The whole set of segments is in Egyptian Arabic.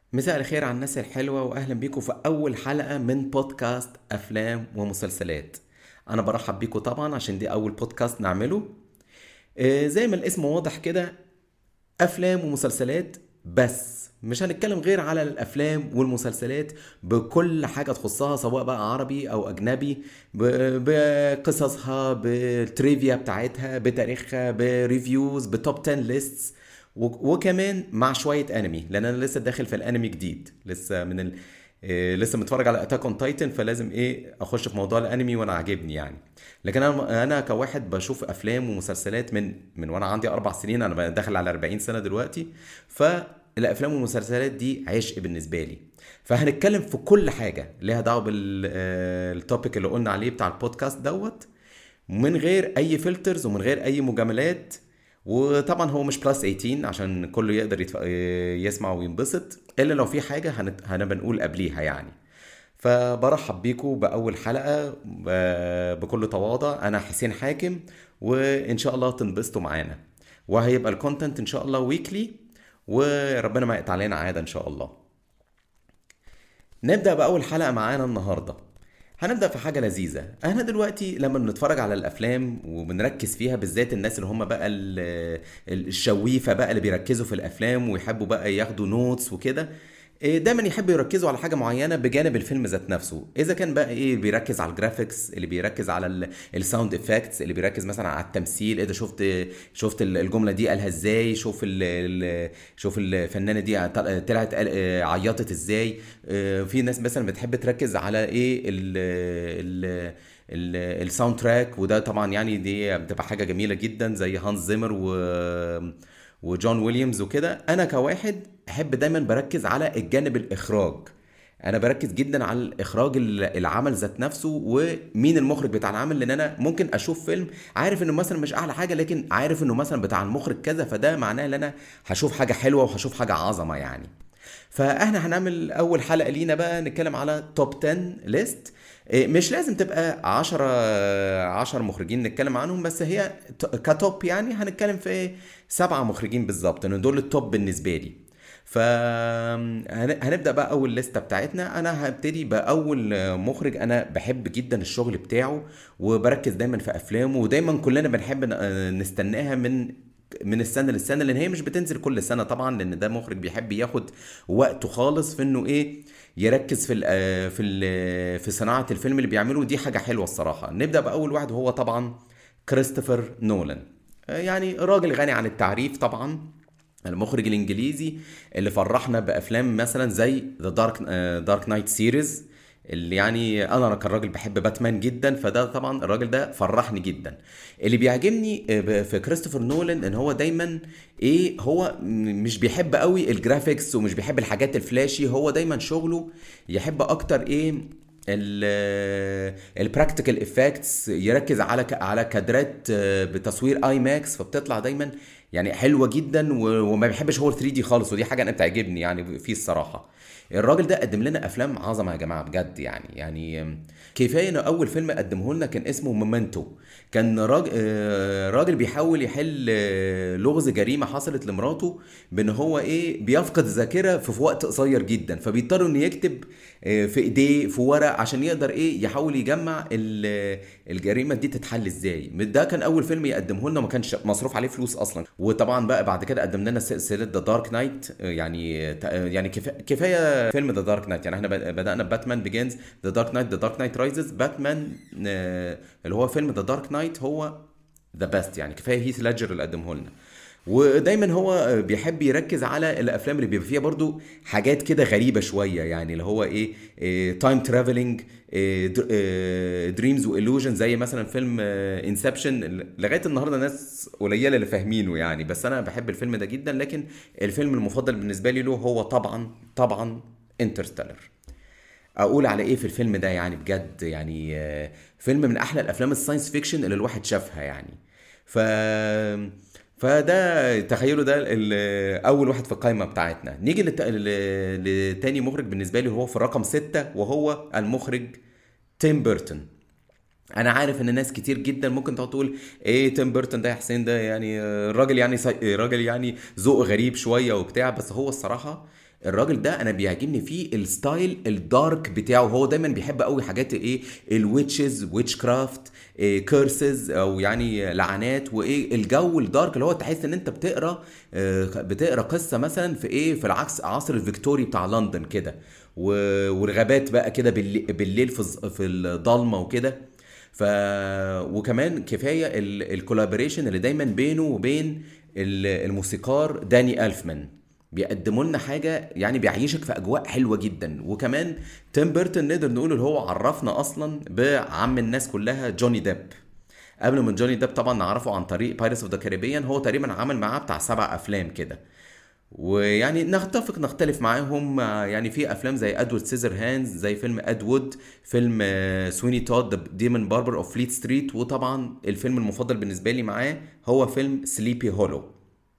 مساء الخير على الناس الحلوة وأهلا بيكم في أول حلقة من بودكاست أفلام ومسلسلات أنا برحب بيكم طبعا عشان دي أول بودكاست نعمله آه، زي ما الاسم واضح كده أفلام ومسلسلات بس مش هنتكلم غير على الأفلام والمسلسلات بكل حاجة تخصها سواء بقى عربي أو أجنبي ب- بقصصها بالتريفيا بتاعتها بتاريخها بريفيوز بتوب 10 ليستس و- وكمان مع شويه انمي لان انا لسه داخل في الانمي جديد لسه من ال... إيه لسه متفرج على اتاك اون تايتن فلازم ايه اخش في موضوع الانمي وانا عاجبني يعني لكن انا انا كواحد بشوف افلام ومسلسلات من من وانا عندي اربع سنين انا بقى داخل على 40 سنه دلوقتي فالافلام والمسلسلات دي عشق بالنسبه لي فهنتكلم في كل حاجه ليها دعوه بالتوبيك اللي قلنا عليه بتاع البودكاست دوت من غير اي فلترز ومن غير اي مجاملات وطبعا هو مش بلس 18 عشان كله يقدر يتف... يسمع وينبسط الا لو في حاجه هنت... هنبقى نقول قبليها يعني فبرحب بيكم باول حلقه ب... بكل تواضع انا حسين حاكم وان شاء الله تنبسطوا معانا وهيبقى الكونتنت ان شاء الله ويكلي وربنا ما يقطع علينا عاده ان شاء الله نبدأ بأول حلقة معانا النهاردة هنبدأ في حاجة لذيذة احنا دلوقتي لما بنتفرج على الأفلام وبنركز فيها بالذات الناس اللي هم بقى ال- الشويفة بقى اللي بيركزوا في الأفلام ويحبوا بقى ياخدوا نوتس وكده إيه، دايما يحبوا يركزوا على حاجة معينة بجانب الفيلم ذات نفسه إذا كان بقى إيه بيركز على الجرافيكس اللي بيركز على الساوند افكتس اللي بيركز مثلا على التمثيل إيه ده شفت شفت الجملة دي قالها إزاي شوف ال ال شوف الفنانة دي طلعت قال- آه، عيطت إزاي آه، في ناس مثلا بتحب تركز على إيه ال ال ال- الساوند تراك وده طبعا يعني دي بتبقى حاجة جميلة جدا زي هانز زيمر و وجون ويليامز وكده انا كواحد احب دايما بركز على الجانب الاخراج انا بركز جدا على الاخراج ال- العمل ذات نفسه ومين المخرج بتاع العمل لان انا ممكن اشوف فيلم عارف انه مثلا مش اعلى حاجه لكن عارف انه مثلا بتاع المخرج كذا فده معناه ان انا هشوف حاجه حلوه وهشوف حاجه عظمه يعني فاحنا هنعمل اول حلقه لينا بقى نتكلم على توب 10 ليست مش لازم تبقى 10 10 مخرجين نتكلم عنهم بس هي ت- كتوب يعني هنتكلم في سبعة مخرجين بالظبط ان دول التوب بالنسبه لي فهنبدا بقى اول لستة بتاعتنا انا هبتدي باول مخرج انا بحب جدا الشغل بتاعه وبركز دايما في افلامه ودايما كلنا بنحب ن- نستناها من من السنه للسنه لان هي مش بتنزل كل سنه طبعا لان ده مخرج بيحب ياخد وقته خالص في انه ايه يركز في ال في ال في صناعه الفيلم اللي بيعمله ودي حاجه حلوه الصراحه نبدا باول واحد وهو طبعا كريستوفر نولان يعني راجل غني عن التعريف طبعا المخرج الانجليزي اللي فرحنا بافلام مثلا زي ذا دارك دارك نايت سيريز اللي يعني انا كان راجل بحب باتمان جدا فده طبعا الراجل ده فرحني جدا اللي بيعجبني ب- في كريستوفر نولان ان هو دايما ايه هو م- مش بيحب قوي الجرافيكس ومش بيحب الحاجات الفلاشي هو دايما شغله يحب اكتر ايه البراكتيكال افكتس يركز على ك- على كادرات آه، بتصوير اي ماكس فبتطلع دايما يعني حلوه جدا و- وما بيحبش هو 3 دي خالص ودي حاجه انا بتعجبني يعني فيه الصراحه الراجل ده قدم لنا افلام عظمه يا جماعه بجد يعني يعني آم، كفايه انه اول فيلم قدمه لنا كان اسمه مومنتو كان راجل راجل بيحاول يحل آه، لغز جريمه حصلت لمراته بان هو ايه بيفقد الذاكره في في وقت قصير جدا فبيضطر انه يكتب آه، في ايديه في ورق عشان يقدر ايه يحاول يجمع ال- الجريمه دي تتحل ازاي ده كان اول فيلم يقدمه لنا ما كانش مصروف عليه فلوس اصلا وطبعا بقى بعد كده قدم لنا سلسله ذا دارك نايت يعني يعني كفا- كفايه فيلم ذا دارك نايت يعني احنا بد- بدانا باتمان بيجنز ذا دارك نايت ذا دارك نايت رايزز باتمان آه، اللي هو فيلم ذا دارك نايت هو ذا بيست يعني كفايه هيث ليدجر اللي قدمه لنا ودايما هو بيحب يركز على الافلام اللي بيبقى فيها برضو حاجات كده غريبه شويه يعني اللي هو ايه تايم ترافلنج دريمز والوجن زي مثلا فيلم انسبشن لغايه النهارده ناس قليله اللي فاهمينه يعني بس انا بحب الفيلم ده جدا لكن الفيلم المفضل بالنسبه لي له هو طبعا طبعا انترستيلر اقول على ايه في الفيلم ده يعني بجد يعني آه، فيلم من احلى الافلام الساينس فيكشن اللي الواحد شافها يعني ف فده تخيلوا ده ال- اول واحد في القائمه بتاعتنا نيجي لت... ل- لتاني مخرج بالنسبه لي وهو في الرقم ستة وهو المخرج تيم بيرتون انا عارف ان ناس كتير جدا ممكن تقعد تقول ايه تيم بيرتون ده يا حسين ده يعني آه، راجل يعني سي... راجل يعني ذوق غريب شويه وبتاع بس هو الصراحه الراجل ده انا بيعجبني فيه الستايل الدارك بتاعه هو دايما بيحب قوي حاجات ايه الويتشز ويتش كرافت كيرسز او يعني لعنات وايه الجو الدارك اللي هو تحس ان انت بتقرا آه، بتقرا قصه مثلا في ايه في العكس عصر الفيكتوري بتاع لندن كده و- والغابات بقى كده بالليل, بالليل في الظ- في الضلمه وكده ف وكمان كفايه الكولابوريشن اللي دايما بينه وبين ال- الموسيقار داني الفمان بيقدموا لنا حاجه يعني بيعيشك في اجواء حلوه جدا وكمان تيم بيرتون نقدر نقول اللي هو عرفنا اصلا بعم الناس كلها جوني ديب قبل من جوني ديب طبعا نعرفه عن طريق بايرتس اوف ذا كاريبيان هو تقريبا عمل معاه بتاع سبع افلام كده ويعني نتفق نختلف معاهم آه، يعني في افلام زي ادوارد سيزر هاندز زي فيلم اد وود فيلم سويني تود ذا ديمون باربر اوف فليت ستريت وطبعا الفيلم المفضل بالنسبه لي معاه هو فيلم سليبي هولو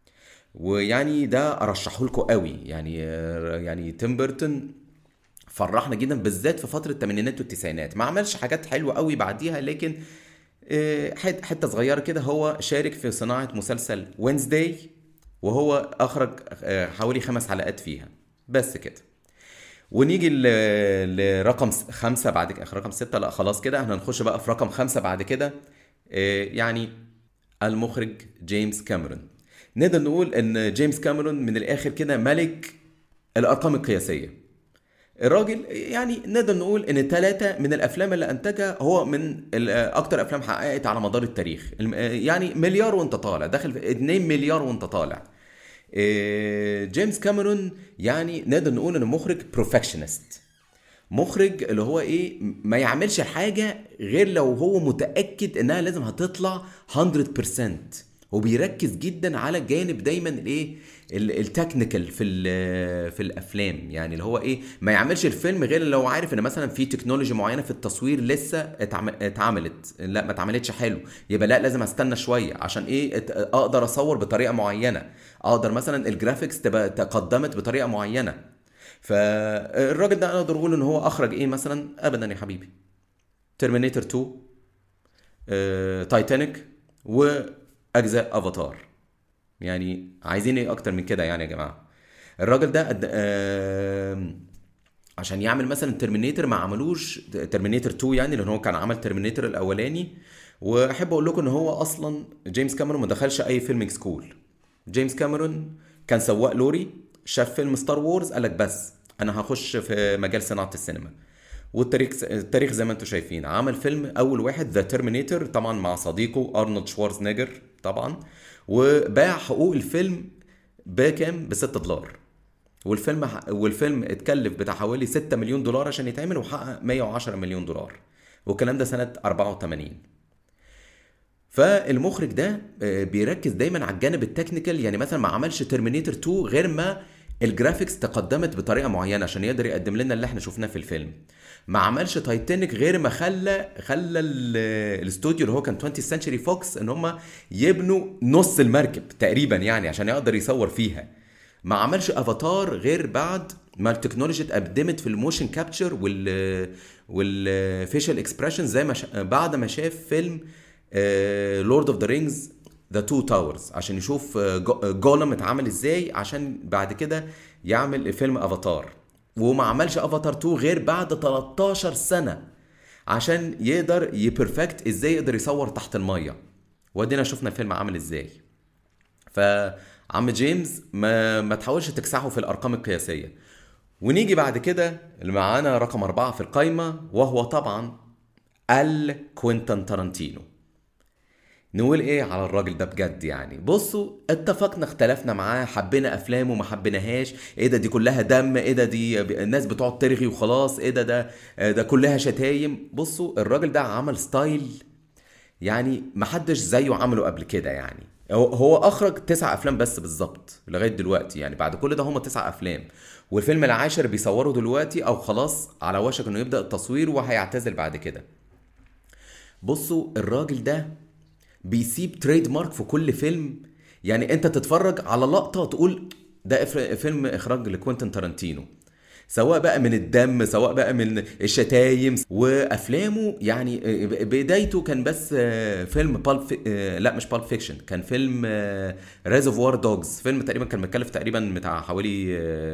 ويعني ده ارشحه لكم قوي يعني آه، يعني تيم بيرتون فرحنا جدا بالذات في فتره الثمانينات والتسعينات ما عملش حاجات حلوه قوي بعديها لكن آه، حت- حته صغيره كده هو شارك في صناعه مسلسل وينزداي وهو اخرج آه، حوالي خمس حلقات فيها بس كده ونيجي ل- لرقم س- خمسة بعد كده رقم ستة لا خلاص كده احنا هنخش بقى في رقم خمسة بعد كده آه، يعني المخرج جيمس كاميرون نقدر نقول ان جيمس كاميرون من الاخر كده ملك الارقام القياسيه الراجل يعني نقدر نقول ان ثلاثة من الافلام اللي انتجها هو من ال- اكتر افلام حققت على مدار التاريخ الم- يعني مليار وانت طالع داخل في 2 مليار وانت طالع إيه، جيمس كاميرون يعني نقدر نقول انه مخرج بروفكشنست مخرج اللي هو ايه ما يعملش حاجه غير لو هو متاكد انها لازم هتطلع 100% هو بيركز جدا على الجانب دايما الايه ال- التكنيكال في ال- في الافلام يعني اللي هو ايه ما يعملش الفيلم غير لو عارف ان مثلا في تكنولوجي معينه في التصوير لسه اتعم- اتعملت لا ما اتعملتش حلو يبقى لا لازم استنى شويه عشان ايه ات- اقدر اصور بطريقه معينه اقدر مثلا الجرافيكس تبقى تقدمت بطريقه معينه فالراجل ده اقدر اقول ان هو اخرج ايه مثلا ابدا يا حبيبي ترمينيتور 2 آه، تايتانيك واجزاء افاتار يعني عايزين ايه اكتر من كده يعني يا جماعه الراجل ده قد... آه... عشان يعمل مثلا ترمينيتور ما عملوش ترمينيتور 2 يعني لان هو كان عمل ترمينيتور الاولاني واحب اقول لكم ان هو اصلا جيمس كاميرون ما دخلش اي فيلمينج سكول جيمس كاميرون كان سواق لوري شاف فيلم ستار وورز قال لك بس انا هخش في مجال صناعه السينما والتاريخ التاريخ زي ما انتم شايفين عمل فيلم اول واحد ذا ترمينيتور طبعا مع صديقه ارنولد شوارزنيجر طبعا وباع حقوق الفيلم بكام ب 6 دولار والفيلم والفيلم اتكلف بتاع حوالي 6 مليون دولار عشان يتعمل وحقق 110 مليون دولار والكلام ده سنة 84 فالمخرج ده آه، بيركز دايما على الجانب التكنيكال يعني مثلا ما عملش ترمينيتور 2 غير ما الجرافيكس تقدمت بطريقه معينه عشان يقدر يقدم لنا اللي احنا شفناه في الفيلم ما عملش تايتانيك غير ما خلى خلى ال- الاستوديو اللي هو كان 20 سنشري فوكس ان هم يبنوا نص المركب تقريبا يعني عشان يقدر يصور فيها ما عملش افاتار غير بعد ما التكنولوجيا اتقدمت في الموشن كابتشر وال والفيشال اكسبريشن زي ما ش... بعد ما شاف فيلم لورد اوف ذا رينجز ذا تو تاورز عشان يشوف آه، جو- آه، جولم اتعمل ازاي عشان بعد كده يعمل فيلم افاتار وما عملش افاتار 2 غير بعد 13 سنه عشان يقدر يبرفكت ازاي يقدر يصور تحت الميه ودينا شفنا الفيلم عامل ازاي فعم جيمس ما ما تحاولش تكسحه في الارقام القياسيه ونيجي بعد كده اللي معانا رقم أربعة في القايمة وهو طبعا ال كوينتان تارانتينو نقول ايه على الراجل ده بجد يعني بصوا اتفقنا اختلفنا معاه حبينا افلامه ما حبيناهاش ايه ده دي كلها دم ايه ده دي الناس بتقعد ترغي وخلاص ايه ده ده ده كلها شتايم بصوا الراجل ده عمل ستايل يعني محدش زيه عمله قبل كده يعني هو هو اخرج تسع افلام بس بالظبط لغايه دلوقتي يعني بعد كل ده هم تسع افلام والفيلم العاشر بيصوره دلوقتي او خلاص على وشك انه يبدا التصوير وهيعتزل بعد كده بصوا الراجل ده بيسيب تريد مارك في كل فيلم يعني انت تتفرج على لقطه تقول ده إف- فيلم اخراج لكوينتين تارانتينو سواء بقى من الدم سواء بقى من الشتايم وافلامه يعني بدايته كان بس فيلم بالب لا مش بالب فيكشن كان فيلم ريزرفوار دوجز فيلم تقريبا كان متكلف تقريبا بتاع حوالي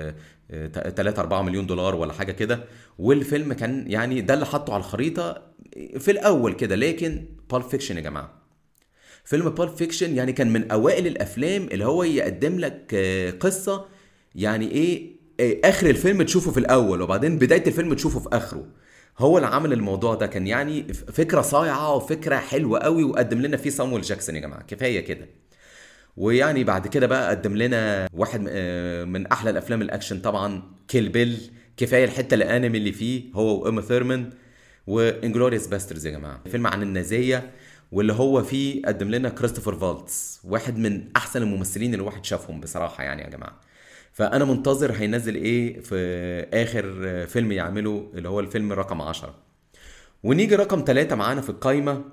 3 4 مليون دولار ولا حاجه كده والفيلم كان يعني ده اللي حطه على الخريطه في الاول كده لكن بالب فيكشن يا جماعه فيلم بالب فيكشن يعني كان من اوائل الافلام اللي هو يقدم لك آه، قصه يعني ايه آه، اخر الفيلم تشوفه في الاول وبعدين بدايه الفيلم تشوفه في اخره هو اللي عمل الموضوع ده كان يعني فكره صايعه وفكره حلوه قوي وقدم لنا فيه صامويل جاكسون يا جماعه كفايه كده ويعني بعد كده بقى قدم لنا واحد آه، من احلى الافلام الاكشن طبعا كيل بيل كفايه الحته الانمي اللي فيه هو وايما ثيرمان وانجلوريوس باسترز يا جماعه فيلم عن النازيه واللي هو فيه قدم لنا كريستوفر فالتس واحد من احسن الممثلين اللي الواحد شافهم بصراحه يعني يا جماعه فانا منتظر هينزل ايه في اخر فيلم يعمله اللي هو الفيلم رقم عشرة ونيجي رقم ثلاثة معانا في القايمة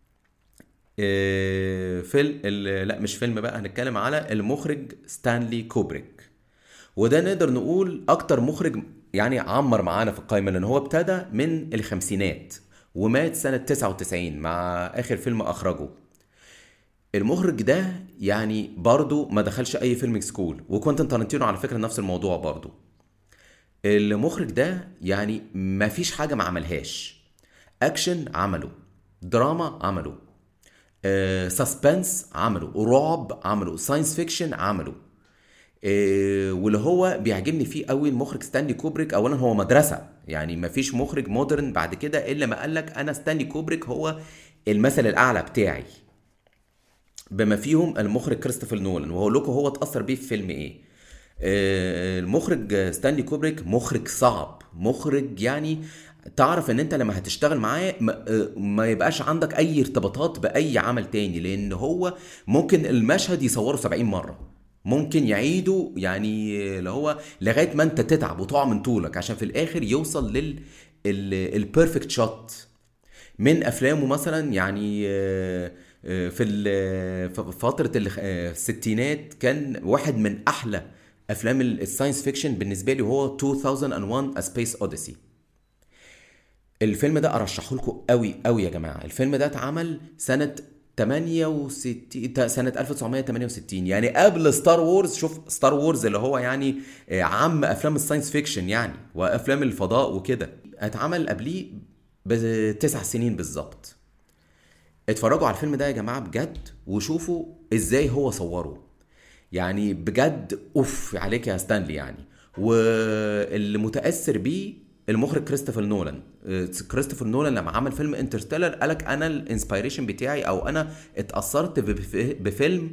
آه، فيلم لا مش فيلم بقى هنتكلم على المخرج ستانلي كوبريك وده نقدر نقول اكتر مخرج يعني عمر معانا في القايمة لان هو ابتدى من الخمسينات ومات سنة 99 مع اخر فيلم اخرجه المخرج ده يعني برضه ما دخلش اي فيلم سكول وكوينتين تارانتينو على فكره نفس الموضوع برضه المخرج ده يعني ما فيش حاجه ما عملهاش اكشن عمله دراما عمله آه، سسبنس عمله رعب عمله ساينس فيكشن عمله آه، واللي هو بيعجبني فيه قوي المخرج ستانلي كوبريك اولا هو مدرسه يعني ما فيش مخرج مودرن بعد كده الا ما قال لك انا ستانلي كوبريك هو المثل الاعلى بتاعي بما فيهم المخرج كريستوفر نولان وهقول لكم هو اتاثر بيه في فيلم ايه آه، المخرج ستانلي كوبريك مخرج صعب مخرج يعني تعرف ان انت لما هتشتغل معاه ما, ما يبقاش عندك اي ارتباطات باي عمل تاني لان هو ممكن المشهد يصوره 70 مره ممكن يعيده يعني اللي هو لغايه ما انت تتعب وتقع من طولك عشان في الاخر يوصل لل البيرفكت شوت من افلامه مثلا يعني آه، آه، في فتره الستينات كان واحد من احلى افلام الساينس فيكشن بالنسبه لي هو 2001 A Space Odyssey الفيلم ده ارشحه لكم قوي قوي يا جماعه الفيلم ده اتعمل سنه 68 سنة 1968 يعني قبل ستار وورز شوف ستار وورز اللي هو يعني آه، عم افلام الساينس فيكشن يعني وافلام الفضاء وكده اتعمل قبليه بتسع سنين بالظبط اتفرجوا على الفيلم ده يا جماعه بجد وشوفوا ازاي هو صوره يعني بجد اوف عليك يا ستانلي يعني واللي متاثر بيه المخرج كريستوفر نولان كريستوفر نولان لما عمل فيلم انترستيلر قالك انا الانسبيريشن بتاعي او انا اتاثرت بفيلم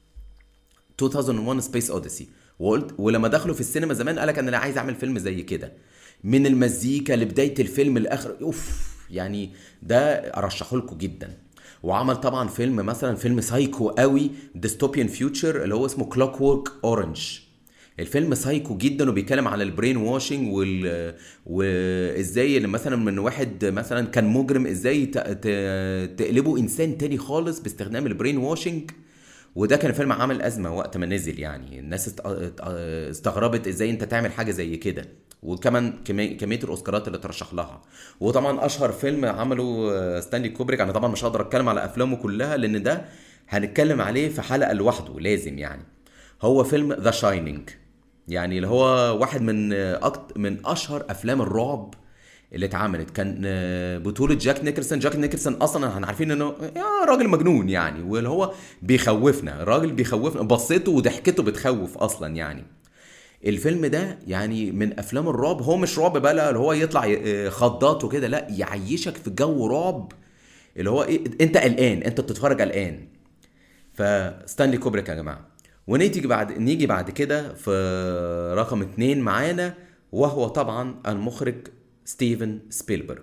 2001 سبيس اوديسي وقلت ولما دخلوا في السينما زمان قالك انا عايز اعمل فيلم زي كده من المزيكا لبدايه الفيلم لاخر اوف يعني ده ارشحه لكم جدا وعمل طبعا فيلم مثلا فيلم سايكو قوي ديستوبيان فيوتشر اللي هو اسمه كلوك وورك اورنج الفيلم سايكو جدا وبيتكلم على البرين واشنج وال وازاي مثلا من واحد مثلا كان مجرم ازاي تقلبه انسان تاني خالص باستخدام البرين واشنج وده كان فيلم عمل ازمه وقت ما نزل يعني الناس استغربت ازاي انت تعمل حاجه زي كده وكمان كميه الاوسكارات اللي ترشح لها وطبعا اشهر فيلم عمله آه، ستانلي كوبريك انا طبعا مش هقدر اتكلم على افلامه كلها لان ده هنتكلم عليه في حلقه لوحده لازم يعني هو فيلم ذا شاينينج يعني اللي هو واحد من آه، أكت من اشهر افلام الرعب اللي اتعملت كان آه، بطولة جاك نيكلسون جاك نيكلسون اصلا احنا عارفين انه يا راجل مجنون يعني واللي هو بيخوفنا الراجل بيخوفنا بصيته وضحكته بتخوف اصلا يعني الفيلم ده يعني من افلام الرعب هو مش رعب بقى اللي هو يطلع آه، خضات وكده لا يعيشك في جو رعب اللي هو ايه انت قلقان انت بتتفرج قلقان فستانلي كوبريك يا جماعه ونيجي بعد نيجي بعد كده في رقم اتنين معانا وهو طبعا المخرج ستيفن سبيلبرج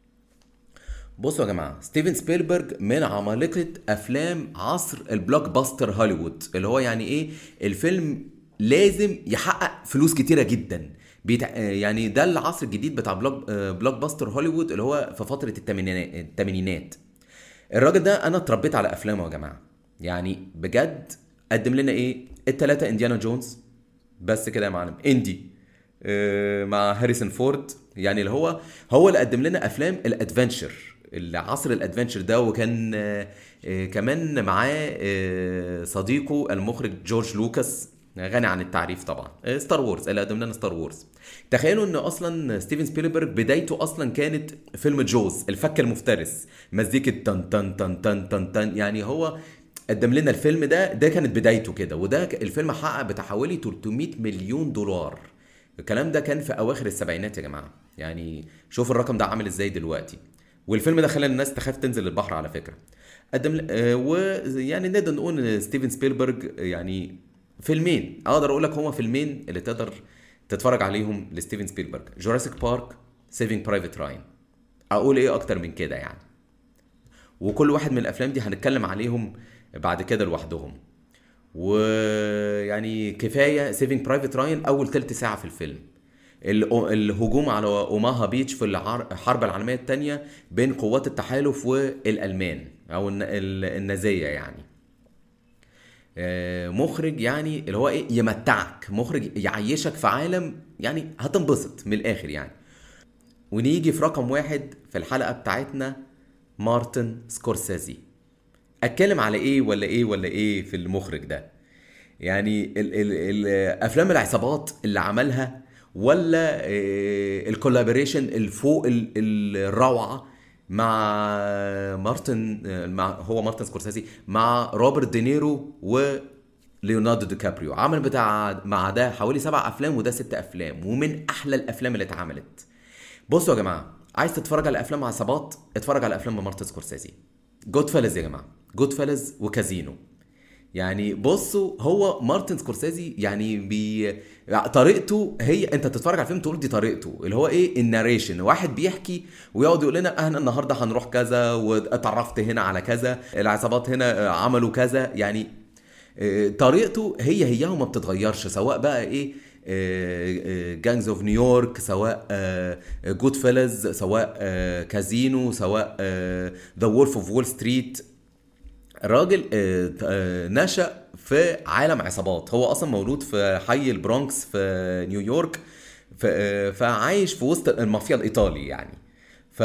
بصوا يا جماعه ستيفن سبيلبرج من عمالقه افلام عصر البلوك باستر هوليوود اللي هو يعني ايه الفيلم لازم يحقق فلوس كتيره جدا بيتع... يعني ده العصر الجديد بتاع بلوك بلوك باستر هوليوود اللي هو في فتره الثمانينات الراجل ده انا اتربيت على افلامه يا جماعه يعني بجد قدم لنا ايه التلاتة انديانا جونز بس كده يا معلم اندي آه مع هاريسون فورد يعني اللي هو هو اللي قدم لنا افلام الادفنشر العصر الادفنشر ده وكان آه كمان معاه آه صديقه المخرج جورج لوكاس غني عن التعريف طبعا ستار وورز اللي قدم لنا ستار وورز تخيلوا ان اصلا ستيفن سبيلبرج بدايته اصلا كانت فيلم جوز الفك المفترس مزيكة تن تن تن تن تن تن يعني هو قدم لنا الفيلم ده ده كانت بدايته كده وده الفيلم حقق بتاع حوالي 300 مليون دولار الكلام ده كان في اواخر السبعينات يا جماعه يعني شوف الرقم ده عامل ازاي دلوقتي والفيلم ده خلى الناس تخاف تنزل البحر على فكره قدم آه ويعني نقدر نقول ان ستيفن سبيلبرج يعني فيلمين اقدر اقول لك هما فيلمين اللي تقدر تتفرج عليهم لستيفن سبيلبرج جوراسيك بارك سيفينج برايفت راين اقول ايه اكتر من كده يعني وكل واحد من الافلام دي هنتكلم عليهم بعد كده لوحدهم ويعني كفايه سيفينج برايفت راين اول تلت ساعه في الفيلم الهجوم على اوماها بيتش في الحرب العالميه الثانيه بين قوات التحالف والالمان او النازيه يعني مخرج يعني اللي هو ايه يمتعك مخرج يعيشك في عالم يعني هتنبسط من الاخر يعني ونيجي في رقم واحد في الحلقه بتاعتنا مارتن سكورسيزي اتكلم على ايه ولا ايه ولا ايه في المخرج ده يعني ال ال ال افلام العصابات اللي عملها ولا الكولابوريشن الفوق الروعه مع مارتن مع هو مارتن سكورسيزي مع روبرت دينيرو و ليوناردو دي كابريو عمل بتاع مع ده حوالي سبع افلام وده ست افلام ومن احلى الافلام اللي اتعملت بصوا يا جماعه عايز تتفرج على افلام عصابات اتفرج على افلام مارتن سكورسيزي جود فيلز يا جماعه جود فيلز وكازينو يعني بصوا هو مارتن سكورسيزي يعني بي طريقته هي انت تتفرج على الفيلم تقول دي طريقته اللي هو ايه الناريشن واحد بيحكي ويقعد يقول لنا احنا النهارده هنروح كذا واتعرفت هنا على كذا العصابات هنا عملوا كذا يعني طريقته هي هي وما بتتغيرش سواء بقى ايه جانجز اوف نيويورك سواء جود فيلز سواء كازينو سواء ذا وولف اوف وول ستريت الراجل نشأ في عالم عصابات هو اصلا مولود في حي البرونكس في نيويورك فعايش في وسط المافيا الايطالي يعني ف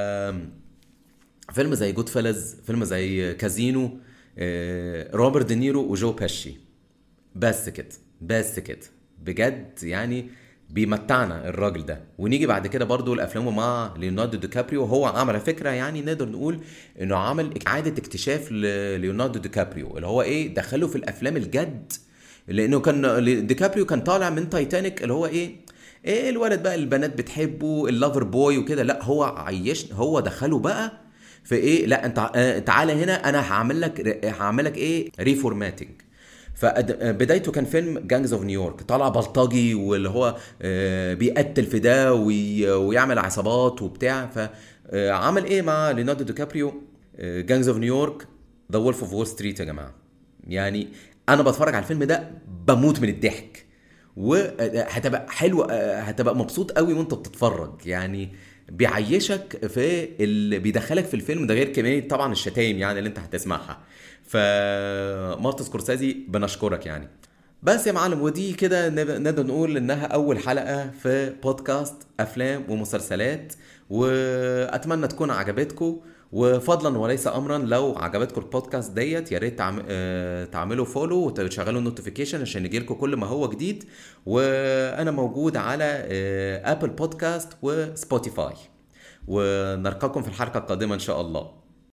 فيلم زي جود فيلز فيلم زي كازينو روبرت دينيرو وجو باشي بس كده بس كده بجد يعني بيمتعنا الراجل ده ونيجي بعد كده برضو لافلامه مع ليوناردو دي كابريو هو عمل فكره يعني نقدر نقول انه عمل اعاده اكتشاف لليوناردو دي كابريو اللي هو ايه دخله في الافلام الجد لانه كان دي كابريو كان طالع من تايتانيك اللي هو ايه ايه الولد بقى البنات بتحبه اللافر بوي وكده لا هو عيش هو دخله بقى في ايه لا انت تعالى هنا انا هعمل لك هعمل لك ايه ريفورماتنج فبدايته كان فيلم جانجز اوف نيويورك طالع بلطجي واللي هو بيقتل في ده ويعمل عصابات وبتاع فعمل ايه مع ليوناردو دي كابريو جانجز اوف نيويورك ذا وولف اوف وول ستريت يا جماعه يعني انا بتفرج على الفيلم ده بموت من الضحك وهتبقى حلو هتبقى مبسوط قوي وانت بتتفرج يعني بيعيشك في اللي بيدخلك في الفيلم ده غير كميه طبعا الشتايم يعني اللي انت هتسمعها فمارتن سكورسيزي بنشكرك يعني بس يا معلم ودي كده نقدر نقول انها اول حلقه في بودكاست افلام ومسلسلات واتمنى تكون عجبتكم وفضلا وليس امرا لو عجبتكم البودكاست ديت يا ريت تعم... تعملوا فولو وتشغلوا النوتيفيكيشن عشان يجيلكم كل ما هو جديد وانا موجود على ابل بودكاست وسبوتيفاي ونلقاكم في الحلقه القادمه ان شاء الله